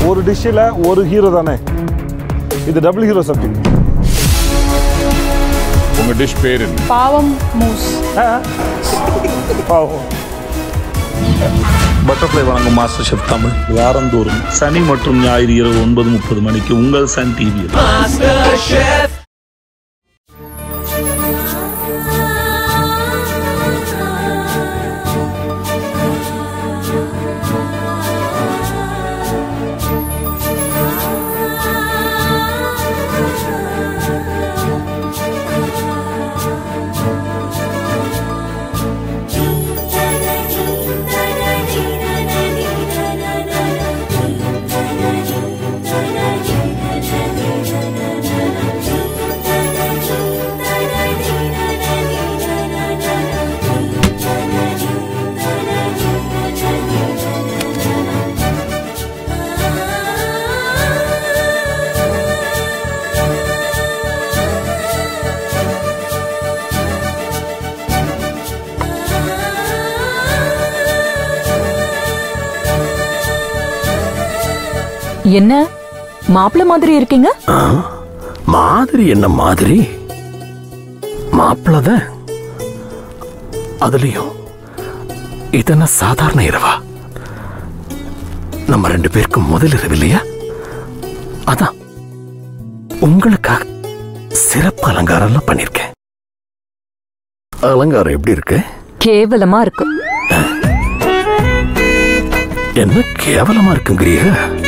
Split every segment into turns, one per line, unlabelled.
ஒரு டிஷ்ஷில் ஒரு ஹீரோ தானே இது டபுள் ஹீரோ சப்ஜெக்ட்
உங்க டிஷ் பேர் என்ன
பாவம் மூஸ்
பாவம்
பட்டர்ஃப்ளை வழங்கும் மாஸ்டர் ஷெஃப் தமிழ் வாரந்தோறும் சனி மற்றும் ஞாயிறு இரவு ஒன்பது முப்பது மணிக்கு உங்கள் சன் டிவியில்
என்ன மாப்பிள்ள மாதிரி இருக்கீங்க
ஆ, மாதிரி என்ன மாதிரி மாப்பிள்ளத அதுலயும் இதென்ன சாதாரண இரவா நம்ம ரெண்டு பேருக்கும் முதல் இரவு இல்லையா அதான் உங்களுக்காக சிறப்பு அலங்காரம் எல்லாம் பண்ணிருக்கேன் அலங்காரம் எப்படி இருக்கு
கேவலமா இருக்கு
என்ன கேவலமா இருக்குங்கிறிய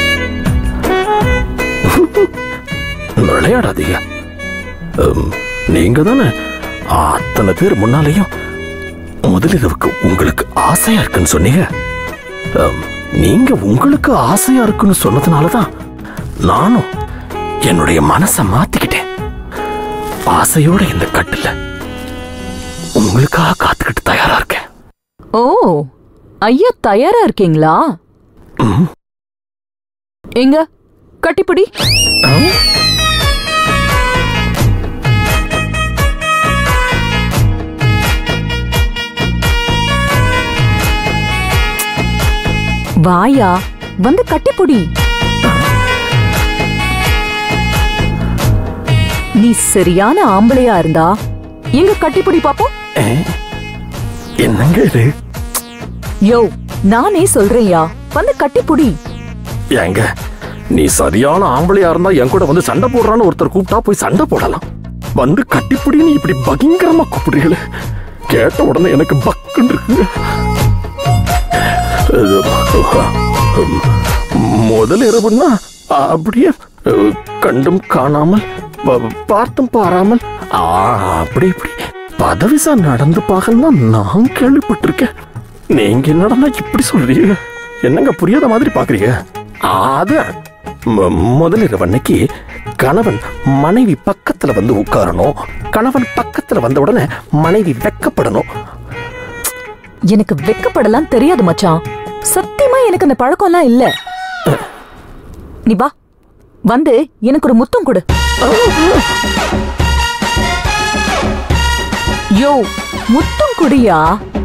விளையாடாதீங்க உம், நீங்க தானே அத்தனை பேர் முன்னாலேயும் முதலிரவுக்கு உங்களுக்கு ஆசையா இருக்குன்னு சொன்னீங்க உம், நீங்க உங்களுக்கு ஆசையா இருக்குன்னு சொன்னதுனாலதான் நானும் என்னுடைய மனசை மாத்திக்கிட்டேன் ஆசையோட இந்த கட்டுல உங்களுக்காக காத்துக்கிட்டு தயாரா இருக்கேன்
ஓ ஐயா தயாரா இருக்கீங்களா
ம்.
எங்க கட்டிப்பிடி வாயா வந்து கட்டிப்புடி நீ சரியான ஆம்பளையா இருந்தா எங்க கட்டிப்புடி பாப்போம்
என்னங்க இது
யோ நானே சொல்றேன்யா வந்து கட்டிப்புடி
ஏங்க நீ சரியான ஆம்பளையா இருந்தா என் கூட வந்து சண்டை போடுறான்னு ஒருத்தர் கூப்பிட்டா போய் சண்டை போடலாம் வந்து கட்டிப்பிடின்னு இப்படி பயங்கரமா கூப்பிடுறீங்களே கேட்ட உடனே எனக்கு பக்குன்னு இருக்குங்க உம், முதல் இரவுன்னா அப்படியே அஹ், கண்டும் காணாமல் ப- பார்த்தும் பாராமல் ஆ, அப்படி இப்படி பதவிசா நடந்து பார்க்கணும்னா நான் கேள்விப்பட்டிருக்கேன் நீங்க என்னடா இப்படி சொல்றீங்க என்னங்க புரியாத மாதிரி பாக்குறீங்க அது ம- முதலிரவு அன்னைக்கு கணவன் மனைவி பக்கத்துல வந்து உட்காரணும் கணவன் பக்கத்துல வந்த உடனே மனைவி வெக்கப்படணும்
எனக்கு வெக்கப்படலாம் தெரியாது மச்சான் சத்தியமா எனக்கு அந்த பழக்கம்லாம் இல்ல நீ வா வந்து எனக்கு ஒரு முத்தம் கொடு யோ முத்தம் குடியா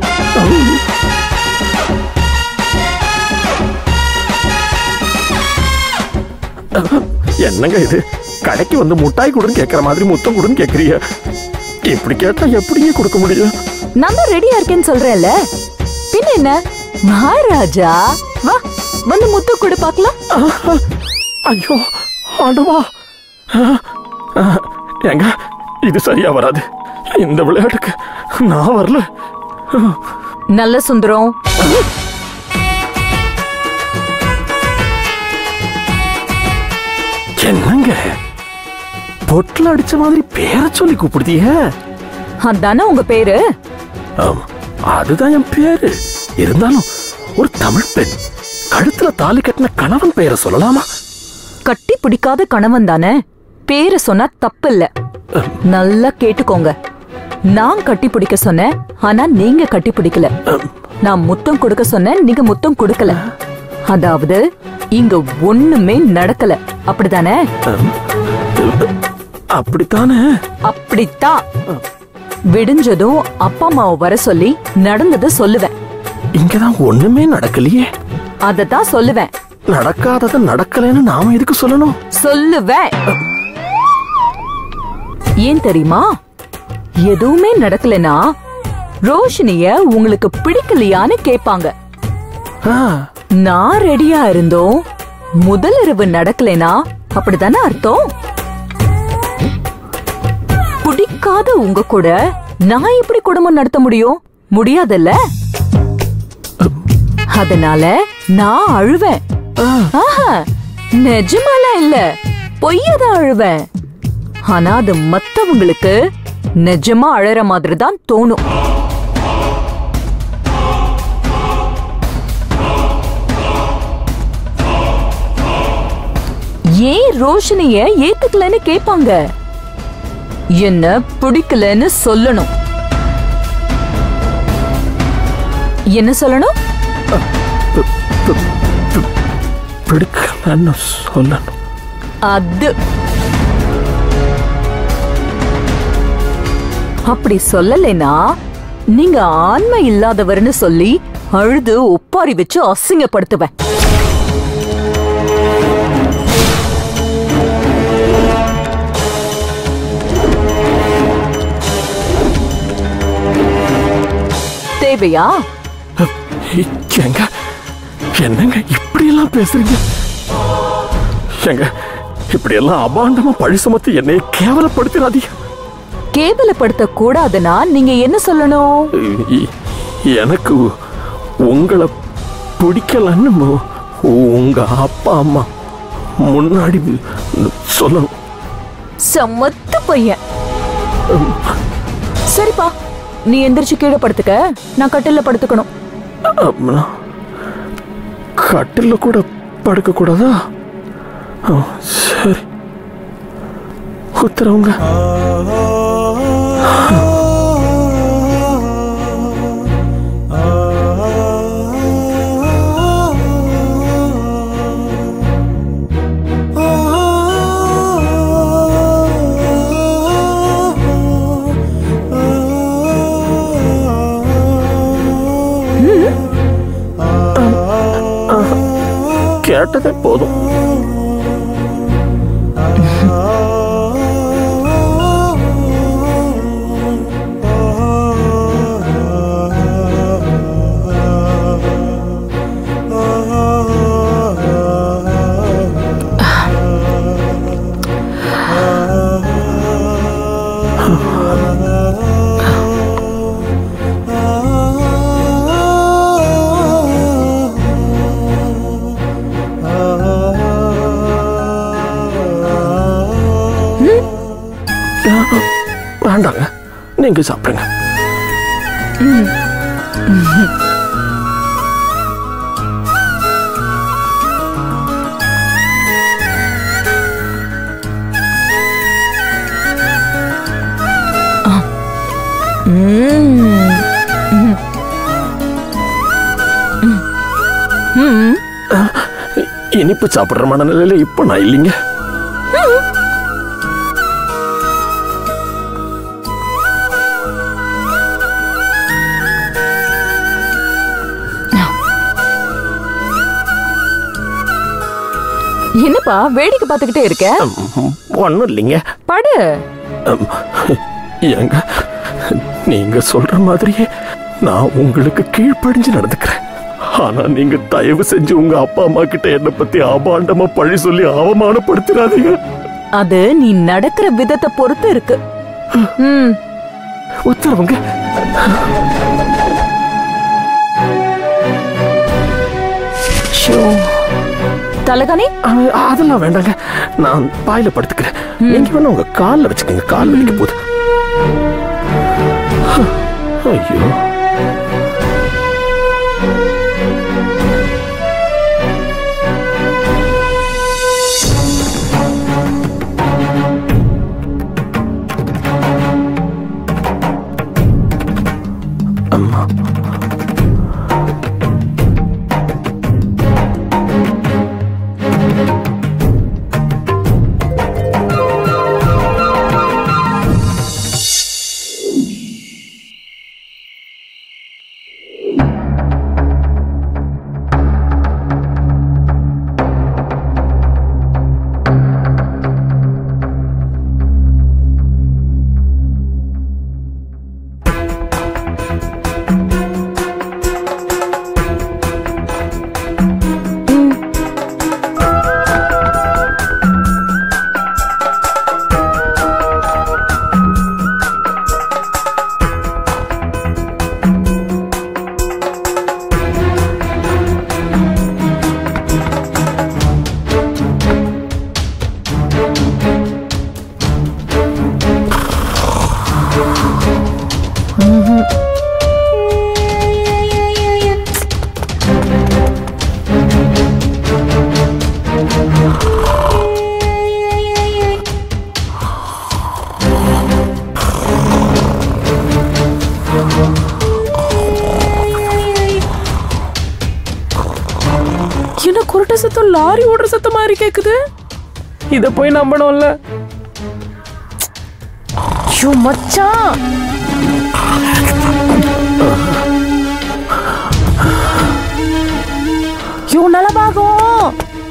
என்னங்க இது கடைக்கு வந்து முட்டாய் கொடுன்னு கேட்கற மாதிரி முத்தம் கொடுன்னு கேக்குறீங்க இப்படி கேட்டா எப்படிங்க கொடுக்க முடியும்
நான் தான் ரெடியா இருக்கேன்னு சொல்றேன்ல பின்ன என்ன மகாராஜா வா வந்து முத்தம் கொடு பாக்கலாம்
ஐயோ ஆண்டவா ஏங்க இது சரியா வராது இந்த விளையாட்டுக்கு நான் வரல
நல்ல சுந்தரம்
என்னங்க பொட்டில் அடிச்ச மாதிரி பேரை சொல்லி கூப்பிடுதீங்க
அதானே உங்க பேரு
ஆம், அதுதான் என் பேரு இருந்தாலும் ஒரு தமிழ் பெண் கழுத்துல தாலி கட்டின கணவன் பெயரை சொல்லலாமா
கட்டி பிடிக்காத கணவன் தானே பேரை சொன்னா தப்பு இல்ல நல்லா கேட்டுக்கோங்க நான் கட்டி பிடிக்க சொன்னேன் ஆனா நீங்க கட்டி பிடிக்கல நான் முத்தம் கொடுக்க சொன்னேன் நீங்க முத்தம் கொடுக்கல அதாவது இங்க ஒண்ணுமே நடக்கல அப்படிதானே
அப்படித்தானே
அப்படித்தான் விடிஞ்சதும் அப்பா அம்மாவை வர சொல்லி நடந்ததை சொல்லுவேன்
இங்கதான் ஒண்ணுமே நடக்கலையே
அதத்தான் சொல்லுவேன்
நடக்காதது நடக்கலைன்னு நாம எதுக்கு சொல்லணும்
சொல்லுவேன் ஏன் தெரியுமா எதுவுமே நடக்கலனா ரோஷினிய உங்களுக்கு பிடிக்கலையான்னு கேட்பாங்க
ஆ,
நான் ரெடியா இருந்தோம் முதல் இரவு நடக்கலைனா அப்படிதானே அர்த்தம் பிடிக்காத உங்க கூட நான் எப்படி குடும்பம் நடத்த முடியும் முடியாதுல்ல அதனால நான் அழுவேன் ஆஹா, நிஜமாலாம் இல்ல பொய்யதான் அழுவேன் ஆனா அது மத்தவங்களுக்கு நிஜமா அழற மாதிரி தான் தோணும் ஏன் ரோஷினிய ஏத்துக்கலன்னு கேட்பாங்க என்ன பிடிக்கலன்னு சொல்லணும் என்ன சொல்லணும்
பிடிக்கலன்னு சொல்லணும்
அது அப்படி சொல்லலைனா நீங்க ஆண்மை இல்லாதவர்னு சொல்லி அழுது ஒப்பாரி வச்சு அசிங்கப்படுத்துவேன் தேவையா
ஏங்க என்னங்க இப்படி எல்லாம் பேசுறீங்க ஏங்க இப்படி எல்லாம் அபாண்டமா பழி சுமத்தி என்னைய கேவலப்படுத்திடாதீங்க
கேவலப்படுத்த கூடாதுன்னா நீங்க என்ன சொல்லணும்
இ- எனக்கு உங்களை பிடிக்கலன்னு மு- உங்க அப்பா அம்மா முன்னாடி சொல்லணும்
சமத்து பையன் சரிப்பா நீ எந்திரிச்சு கீழே படுத்துக்க நான் கட்டில்ல படுத்துக்கணும்
அப்படின்னா கட்டில கூட படுக்க கூடாதா ஆ, சரி உத்தரவுங்க கேட்டதே போதும் வேண்டாங்க நீங்க சாப்பிடுங்க இனிப்பு சாப்பிடுற மனநிலையில இப்ப நான் இல்லைங்க
என்னப்பா வேடிக்கை பார்த்துக்கிட்டே இருக்க
ஒன்றும் இல்லைங்க
படு
அம், ஏங்க நீங்க சொல்ற மாதிரியே நான் உங்களுக்கு கீழ்ப்படிஞ்சு நடந்துக்கிறேன் ஆனா நீங்க தயவு செஞ்சு உங்க அப்பா அம்மா கிட்ட என்ன பத்தி அபாண்டமா பழி சொல்லி அவமானப்படுத்திடாதீங்க
அது நீ நடக்கிற விதத்தை பொறுத்து இருக்கு ம்
உத்தரவுங்க
ஷோ தலகாணி
அஹ், அதெல்லாம் வேண்டாங்க நான் பாயில படுத்துக்கிறேன் நீங்க வேணா உங்க கால்ல வச்சுக்கோங்க கால் வலிக்க போகுது ஐயோ அம்மா
லாரி ஓடுற சத்தம் மாதிரி கேக்குது இத போய் நம்பணும்ல ஐயோ மச்சான் ஐயோ நலபாகம்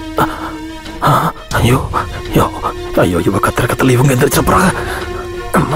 ஐயோ ஐயோ ஐயோ இவ கத்துற கத்துல இவங்க எந்திரிச்ச போறாங்க அம்மா.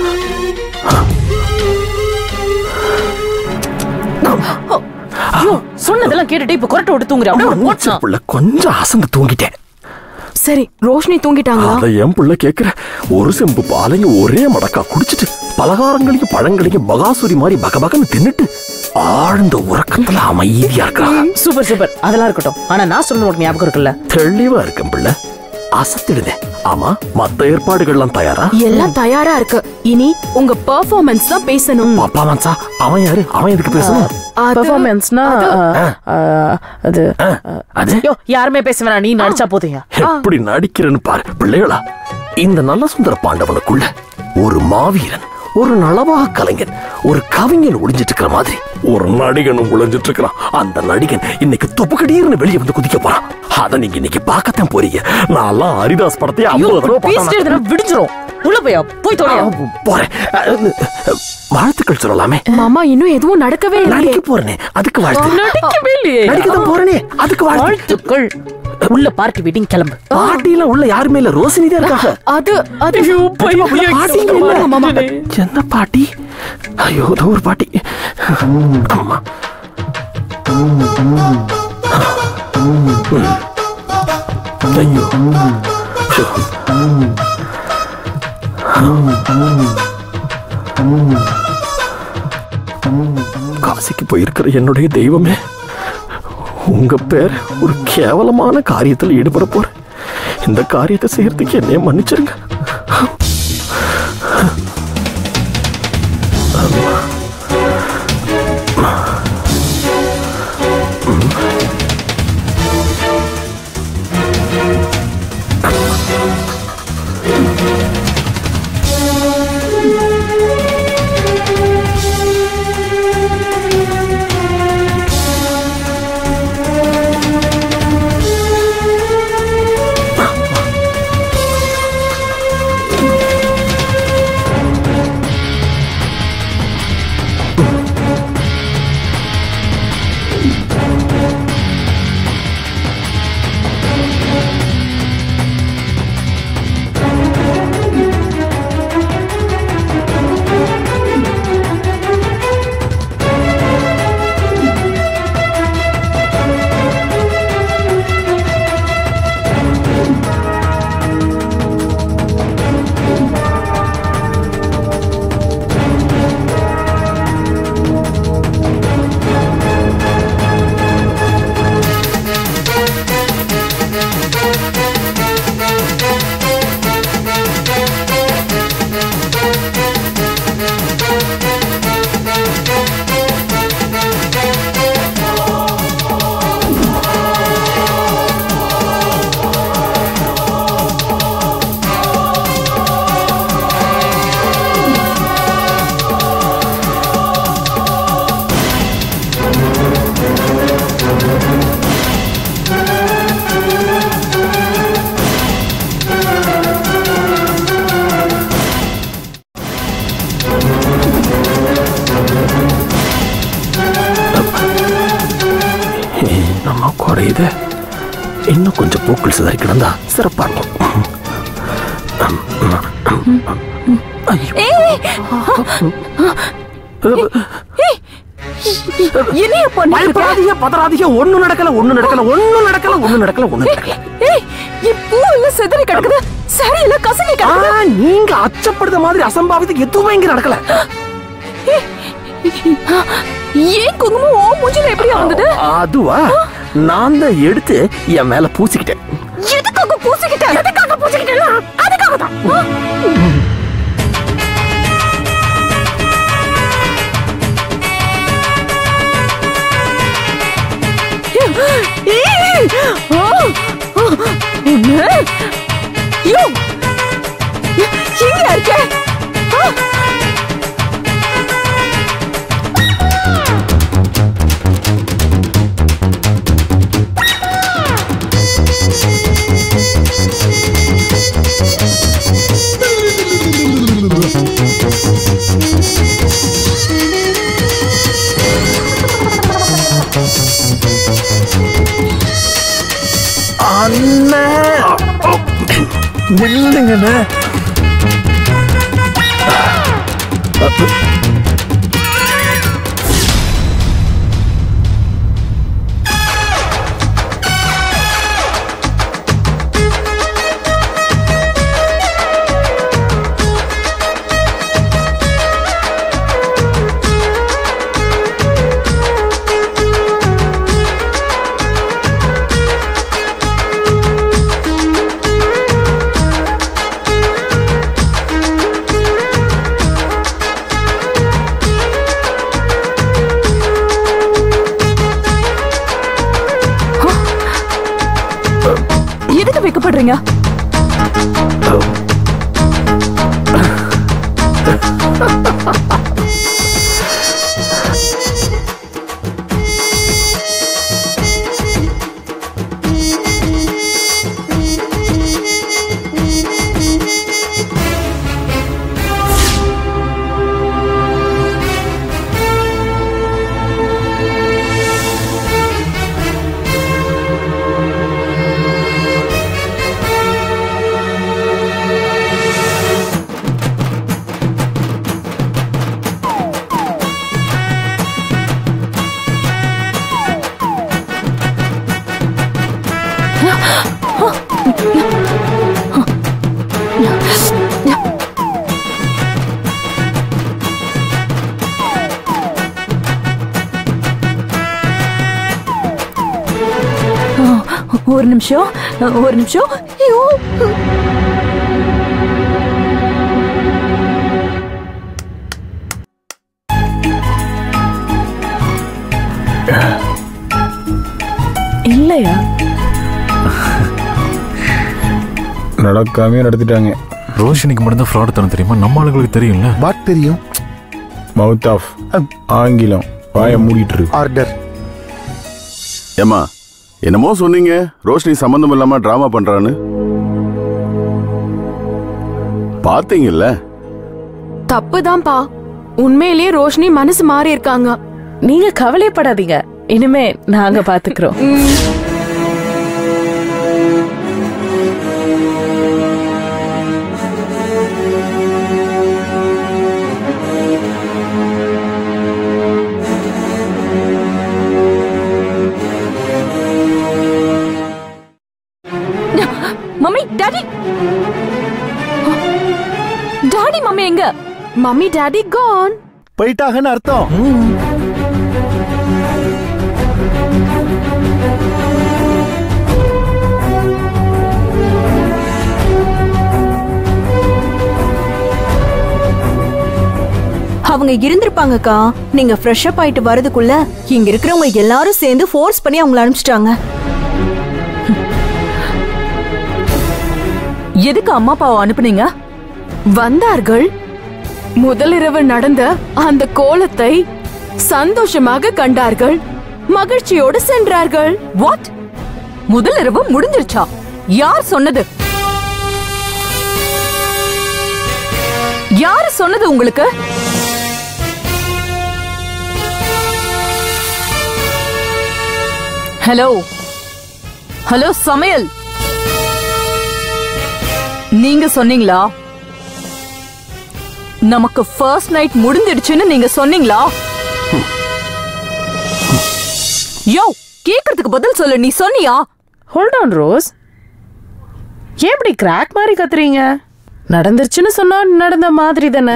ஐயோ சொன்னதெல்லாம் கேட்டுட்டு இப்ப கொரட்டை விட்டு தூங்குற அப்படியே ஒரு
மூச்சு
போட்டான்
புள்ள கொஞ்சம் அசந்து தூங்கிட்டேன்
சரி ரோஷினி தூங்கிட்டாங்களா
அத என் புள்ள கேக்குற ஒரு செம்பு பாலையும் ஒரே மடக்கா குடிச்சிட்டு பலகாரங்களையும் பழங்களையும் பகாசுரி மாதிரி பகபகன்னு தின்னுட்டு ஆழ்ந்த உறக்கத்துல அமைதியா இருக்கிறாங்க
சூப்பர் சூப்பர் அதெல்லாம் இருக்கட்டும் ஆனா நான் சொன்ன உனக்கு ஞாபகம் இருக்குல்ல
தெளிவா இருக்கேன் பிள்ளை அசத்திடுதேன் ஆமா மத்த ஏற்பாடுகள்லாம் தயாரா
எல்லாம் தயாரா இருக்கு இனி உங்க பெர்ஃபார்மன்ஸ் தான் பேசணும்
பாப்பா மன்சா அவன் யாரு அவன் எதுக்கு பேசணும்
அது-
பெர்ஃபார்மன்ஸ்னா அது
ஆ, அது
ஐயோ யாருமே பேச வேணாம் நீ நடிச்சா போதுங்க
எப்படி நடிக்கிறேன்னு பாரு பிள்ளைகளா இந்த நல்ல சுந்தர பாண்டவனுக்குள்ள ஒரு மாவீரன் ஒரு நலவாக கலைஞன் ஒரு கவிஞன் ஒளிஞ்சிட்டு இருக்கிற மாதிரி ஒரு நடிகனும் ஒளிஞ்சிட்டு இருக்கிறான் அந்த நடிகன் இன்னைக்கு தொப்புக்கடீர்னு வெளியே வந்து குதிக்க போறான் அத நீங்க இன்னைக்கு பார்க்கத்தான் போறீங்க நான்லாம் ஹரிதாஸ் படத்தையே
ஐயோ
ஐம்பது தடவை
பேசிட்டு
பார்த்தேன்
இருந்தா விடிஞ்சிரும் உள்ள போயா போய் தொலையா
நான். போறேன் அஹ், வாழ்த்துக்கள் சொல்லலாமே
மாமா இன்னும் எதுவும் நடக்கவே
நடிக்க
இல்லையே
போறேனே அதுக்கு வாழ்த்து
நடிக்கவே இல்லையே
நடிக்கதான் போறேனே அதுக்கு வாழ்த்து
வாழ்த்துக்கள் உள்ள பார்ட்டி வெயிட்டிங் கிளம்பு
பாட்டியில உள்ள யாருமே இல்ல ரோசினி தான் இருக்காங்க
அது அது
ஐயோ பையன்
பாட்டிங்க இல்ல. என்ன பாட்டி ஐயோ இதோ ஒரு பாட்டி அம்மா ம். ஐயோ ஷோ. காசிக்கு போயிருக்கிற என்னுடைய தெய்வமே உங்க பேர் ஒரு கேவலமான காரியத்தில் ஈடுபட போறேன் இந்த காரியத்தை செய்யறதுக்கு என்னைய மன்னிச்சிருங்க நம்ம குறையுது இன்னும் கொஞ்சம் பூக்கள் சிதறி கிடந்தா சிறப்பா இருக்கும் ஐயோ.
என்னைய பண்ணிட்டு
பயப்படாதீங்க பதறாதீங்க ஒண்ணு நடக்கல ஒண்ணு நடக்கல ஒண்ணு நடக்கல ஒண்ணு நடக்கல ஒண்ணு நடக்கல
ஏய் என் பூ எல்லாம் சிதறி கிடக்குது சரியில்ல கசங்கி
ஆ,
கிடக்குது
நீங்க அச்சப்படுத மாதிரி அசம்பாவிதம் எதுவுமே இங்க நடக்கல
ஏன் குங்குமம் ஓ மூஞ்சில எப்படி வந்தது
அதுவா நான் தான் எடுத்து என் மேல பூசிக்கிட்டேன்
எதுக்காக பூசிக்கிட்டேன் எதுக்காக பூசிக்கிட்டேன் அதுக்காக தான் யோ எங்க இருக்க ஆ!
அண்ணே நில்லுங்கண்ணே
எதுக்கு வைக்கப்படுறீங்க ஒரு நிமிஷம் ஒரு நிமிஷம் ஐயோ
இல்லையா
நடக்காமே நடத்திட்டாங்க
ரோஷினிக்கு மட்டும்தான் ஃப்ராட் தரம் தெரியுமா நம்ம ஆளுங்களுக்கு தெரியும்ல
வாட் தெரியும்
மவுத் ஆஃப் ஆங்கிலம் வாயை மூடிட்டு இருக்கு
ஆர்டர்
ஏம்மா என்னமோ சொன்னீங்க ரோஷினி சம்பந்தம் இல்லாம டிராமா பண்றான்னு பாத்தீங்கல்ல
தப்புதான்ப்பா உண்மையிலேயே ரோஷினி மனசு மாறி இருக்காங்க
நீங்க கவலைப்படாதீங்க இனிமே நாங்க பாத்துக்கிறோம்
மம்மி டாடி டாடி மம்மி எங்க
மம்மி டாடி கான்
போயிட்டாங்கன்னு அர்த்தம்
அவங்க இருந்திருப்பாங்கக்கா நீங்க ஃப்ரெஷ் அப் ஆயிட்டு வரதுக்குள்ள இங்க இருக்கிறவங்க எல்லாரும் சேர்ந்து ஃபோர்ஸ் பண்ணி அவங்கள அனுப்பிச்சிட்டாங்க
எதுக்கு அம்மா அப்பாவை அனுப்புனீங்க
வந்தார்கள் முதலிரவு நடந்த அந்த கோலத்தை சந்தோஷமாக கண்டார்கள் மகிழ்ச்சியோடு சென்றார்கள்
வாட் முதல் இரவு முடிஞ்சிருச்சா யார் சொன்னது யாரு சொன்னது உங்களுக்கு ஹலோ ஹலோ சமையல் நீங்க சொன்னீங்களா நமக்கு ஃபர்ஸ்ட் நைட் முடிஞ்சிடுச்சுன்னு நீங்க சொன்னீங்களா யோ கேக்குறதுக்கு பதில் சொல்லு நீ சொன்னியா
ஹோல்ட் ஆன் ரோஸ் ஏன் இப்படி கிராக் மாதிரி கத்துறீங்க நடந்துருச்சுன்னு சொன்னா நடந்த மாதிரி தானே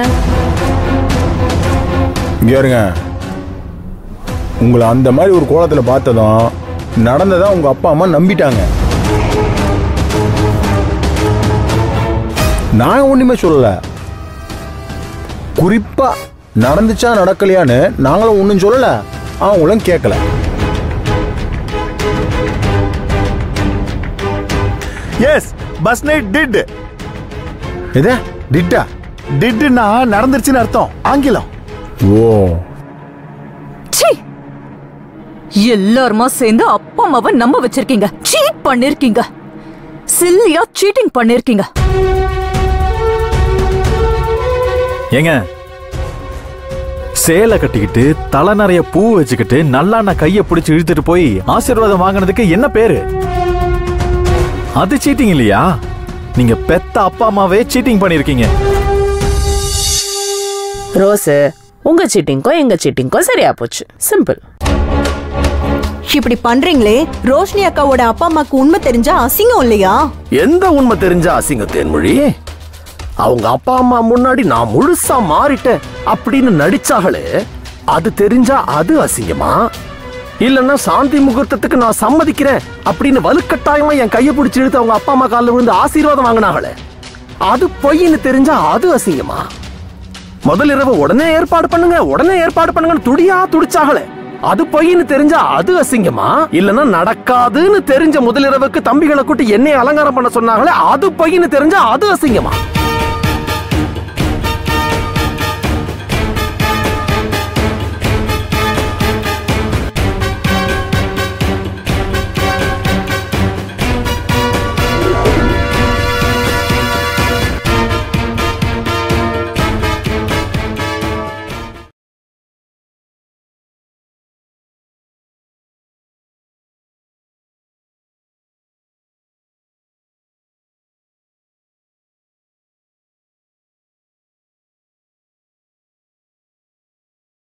இங்க பாருங்க உங்களை அந்த மாதிரி ஒரு கோலத்துல பார்த்ததும் நடந்ததா உங்க அப்பா அம்மா நம்பிட்டாங்க நான் ஒண்ணுமே சொல்லல குறிப்பா நடந்துச்சா நடக்கலையான்னு நாங்களும் ஒன்றும் சொல்லல அவங்களும் கேட்கல
எஸ் பஸ் நைட் டிட்
எது டிட்டா
டிட்னா நடந்துருச்சுன்னு அர்த்தம் ஆங்கிலம்
ஓ
ச்சீ எல்லாருமா சேர்ந்து அப்பா அம்மாவை நம்ப வச்சிருக்கீங்க சீட் பண்ணிருக்கீங்க சில்லியா சீட்டிங் பண்ணிருக்கீங்க
ஏங்க சேலை கட்டிக்கிட்டு தலை நிறைய பூ வச்சுக்கிட்டு நல்லா நான் கையை பிடிச்சு இழுத்துட்டு போய் ஆசீர்வாதம் வாங்கினதுக்கு என்ன பேரு அது சீட்டிங் இல்லையா நீங்க பெத்த அப்பா அம்மாவே சீட்டிங் பண்ணிருக்கீங்க
ரோஸ் உங்க சீட்டிங்கோ எங்க சீட்டிங்கோ சரியா போச்சு சிம்பிள்
இப்படி பண்றீங்களே ரோஷினி அக்காவோட அப்பா அம்மாக்கு உண்மை தெரிஞ்சா அசிங்கம் இல்லையா
எந்த உண்மை தெரிஞ்ச அசிங்க தேன்மொழி அவங்க அப்பா அம்மா முன்னாடி நான் முழுசா மாறிட்டேன் அப்படின்னு நடிச்சாங்களே அது தெரிஞ்சா அது அசிங்கமா இல்லன்னா சாந்தி முகூர்த்தத்துக்கு நான் சம்மதிக்கிறேன் அப்படின்னு வலுக்கட்டாயமா என் கையை பிடிச்சி இழுத்து அவங்க அப்பா அம்மா காலில் விழுந்து ஆசீர்வாதம் வாங்கினாங்களே அது பொய்ன்னு தெரிஞ்சா அது அசிங்கமா முதல் இரவு உடனே ஏற்பாடு பண்ணுங்க உடனே ஏற்பாடு பண்ணுங்கன்னு துடியா துடிச்சாங்களே அது பொய்ன்னு தெரிஞ்சா அது அசிங்கமா இல்லனா நடக்காதுன்னு தெரிஞ்ச முதல் இரவுக்கு தம்பிகளை கூட்டி என்னை அலங்காரம் பண்ண சொன்னாங்களே அது பொய்ன்னு தெரிஞ்சா அது அசிங்கமா